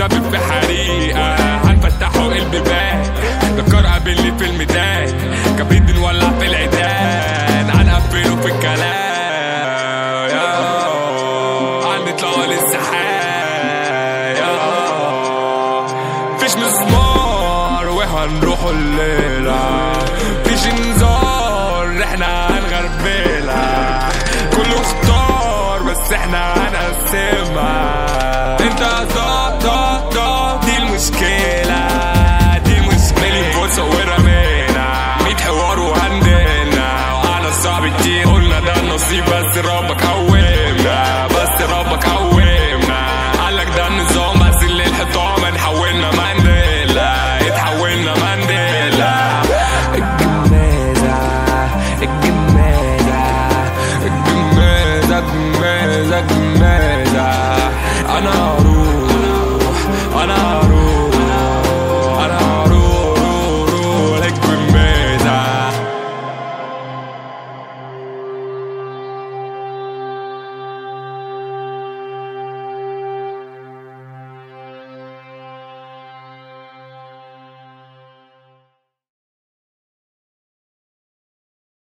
كابل في حريقة هنفتحوا البيبان دكار قابلني في الميدان كبريت بنولع في العيدان هنقفله في الكلام يا هنطلعوا للسحاب يا فيش مسمار وهنروحوا الليلة فيش انذار احنا هنغربلها كله اختار بس احنا هنقسمها